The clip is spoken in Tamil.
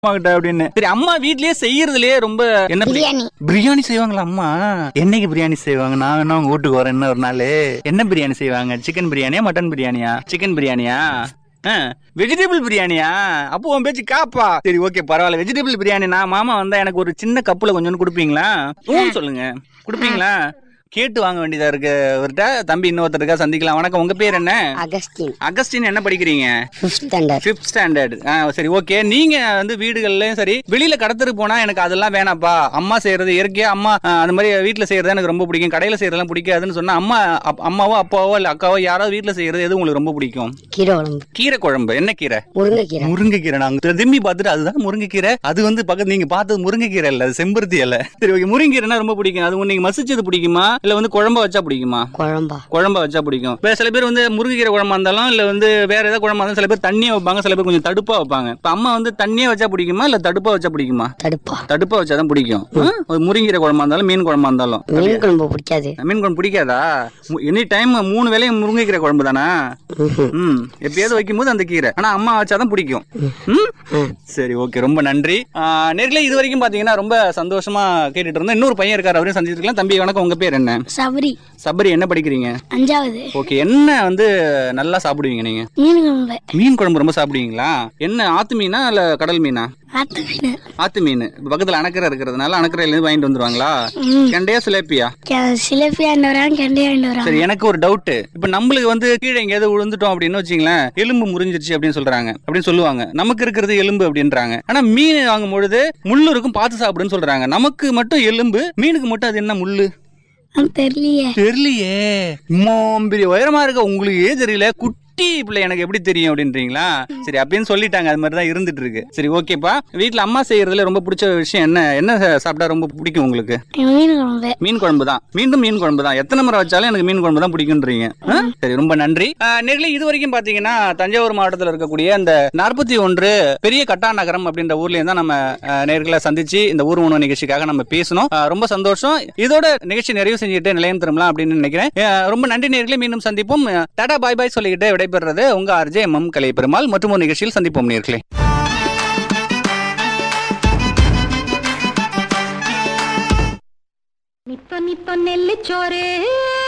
அம்மா கிட்ட அப்படின்னு சரி அம்மா வீட்லயே செய்யறதுலயே ரொம்ப என்ன பிரி- பிரியாணி பிரியாணி செய்வாங்களா அம்மா என்னைக்கு பிரியாணி செய்வாங்க நான் வேணா உங்க வீட்டுக்கு வரேன் இன்னும் ஒரு நாள் என்ன பிரியாணி செய்வாங்க சிக்கன் பிரியாணியா மட்டன் பிரியாணியா சிக்கன் பிரியாணியா வெஜிடபிள் பிரியாணியா அப்போ உன் பேச்சு காப்பா சரி ஓகே பரவாயில்ல வெஜிடபிள் பிரியாணினா மாமா வந்தா எனக்கு ஒரு சின்ன கப்புல கொஞ்சம் கொடுப்பீங்களா ஊன்னு சொல்லுங்க கொடுப்பீங்களா கேட்டு வாங்க வேண்டியதா இருக்கு அவர்கிட்ட தம்பி இன்னொருத்தருக்கா சந்திக்கலாம் வணக்கம் உங்க பேர் என்ன அகஸ்டின் அகஸ்டின் என்ன படிக்கிறீங்க ஃபிஃப்த் ஸ்டாண்டர்ட் ஃபிஃப்த் ஸ்டாண்டர்ட் சரி ஓகே நீங்க வந்து வீடுகள்லயும் சரி வெளியில கடத்தருக்கு போனா எனக்கு அதெல்லாம் வேணாப்பா அம்மா செய்யறது இயற்கையா அம்மா ஆ, அந்த மாதிரி வீட்ல செய்யறது எனக்கு ரொம்ப பிடிக்கும் கடையில செய்யறதெல்லாம் பிடிக்காதுன்னு சொன்னா அம்மா அப்- அம்மாவோ அப்பாவோ இல்ல அக்காவோ யாராவது வீட்ல செய்யறது எது உங்களுக்கு ரொம்ப பிடிக்கும் கீரை குழம்பு கீரை குழம்பு என்ன கீரை முருங்கைக்கீரை முருங்கைக்கீரை நாங்க திரும்பி பார்த்துட்டு அதுதான் முருங்கைக்கீரை அது வந்து பக்கத்து நீங்க பார்த்தது முருங்கைக்கீரை இல்ல அது செம்பருத்தி இல்ல சரி ஓகே முருங்கைக்கீரைனா ரொம்ப பிடிக்கும் அது நீங்க மசிச்சது பிடிக்குமா இல்ல வந்து குழம்பா வச்சா பிடிக்குமா குழம்பா குழம்பா வச்சா பிடிக்கும் வேற சில பேர் வந்து முருங்கைக்கீரை குழம்பா இருந்தாலும் இல்ல வந்து வேற ஏதாவது குழம்பா இருந்தாலும் சில பேர் தண்ணியா வைப்பாங்க சில பேர் கொஞ்சம் தடுப்பா வைப்பாங்க இப்ப அம்மா வந்து தண்ணியா வச்சா பிடிக்குமா இல்ல தடுப்பா வச்சா பிடிக்குமா தடுப்பா தடுப்பா வச்சாதான் பிடிக்கும் ஆ? ஒரு முருங்கீரை குழம்பா இருந்தாலும் மீன் குழம்பா இருந்தாலும் மீன் குழம்பு பிடிக்காது மீன் குழம்பு பிடிக்காதா எனி டைம் மூணு வேளையும் முருங்கைக்கீரை குழம்பு தானா ம்ஹும். ம் எப்பயாவது வைக்கும்போது அந்த கீரை ஆனா அம்மா வச்சாதான் பிடிக்கும் ம் ம். சரி ஓகே ரொம்ப நன்றி நேரில் இது வரைக்கும் பாத்தீங்கன்னா ரொம்ப சந்தோஷமா கேட்டுட்டு இருந்தோம் இன்னொரு பையன் இருக்காரு அவரையும் சந்திச்சிருக்கலாம் தம்பி வணக்கம் உங்க பேர் என்ன சபரி சபரி என்ன படிக்கிறீங்க அஞ்சாவது ஓகே என்ன வந்து நல்லா சாப்பிடுவீங்க நீங்க மீன் குழம்பு மீன் குழம்பு ரொம்ப சாப்பிடுவீங்களா என்ன ஆத்து மீனா இல்ல கடல் மீனா ஆத்து மீன் ஆத்து மீன் இப்ப பக்கத்துல அணக்கரை இருக்கிறதுனால அணக்கரையில இருந்து வாங்கிட்டு வந்துருவாங்களா கண்டையா சிலேப்பியா சிலப்பி ஆண்டு வராங்க கெண்டை ஆண்டு வராங்க சரி எனக்கு ஒரு டவுட் இப்ப நம்மளுக்கு வந்து கீழே எங்கேயாவது விழுந்துட்டோம் அப்படின்னு வச்சுங்களேன் எலும்பு முறிஞ்சிருச்சு அப்படின்னு சொல்றாங்க அப்படின்னு சொல்லுவாங்க நமக்கு இருக்கிறது எலும்பு அப்படின்றாங்க ஆனா மீன் வாங்கும் பொழுது முள்ளு இருக்கும் பார்த்து சாப்பிடுன்னு சொல்றாங்க நமக்கு மட்டும் எலும்பு மீனுக்கு மட்டும் அது என்ன முள்ளு தெரியலையே தெரியலையே இம்மாம் பெரிய உயரமா இருக்க உங்களுக்கே தெரியல குட்டி பிள்ளை எனக்கு எப்படி தெரியும் அப்படின்றீங்களா சரி அப்படின்னு சொல்லிட்டாங்க அது மாதிரி தான் இருந்துட்டு இருக்கு சரி ஓகேப்பா வீட்ல அம்மா செய்யறதுல ரொம்ப பிடிச்ச விஷயம் என்ன என்ன சாப்பிட்டா ரொம்ப பிடிக்கும் உங்களுக்கு மீன் குழம்பு மீன் குழம்பு தான் மீண்டும் மீன் குழம்பு தான் எத்தனை முறை வச்சாலும் எனக்கு மீன் குழம்பு தான் பிடிக்குன்றீங்க ஆ? சரி ரொம்ப நன்றி நேரில் இது வரைக்கும் பாத்தீங்கன்னா தஞ்சாவூர் மாவட்டத்தில் இருக்கக்கூடிய இந்த நாற்பத்தி ஒன்று பெரிய கட்டா நகரம் அப்படின்ற ஊர்ல தான் நம்ம ஆ, நேர்களை சந்திச்சு இந்த ஊர் உணவு நிகழ்ச்சிக்காக நம்ம பேசணும் ஆ, ரொம்ப சந்தோஷம் இதோட நிகழ்ச்சி நிறைவு செஞ்சுட்டு நிலையம் திரும்பலாம் அப்படின்னு நினைக்கிறேன் ஆ, ரொம்ப நன்றி நேர்களை மீண்டும் சந்திப்போம் டாடா பாய் பாய் சொல்லிக்கிட்டு விடைபெறுறது உங்க RJ M M Kalai Perumal மற்றும் ஒரு நிகழ்ச்சியில் சந்திப்போம் நேர்களே நித்தோ நித்தோ நெல்லிச்சோறு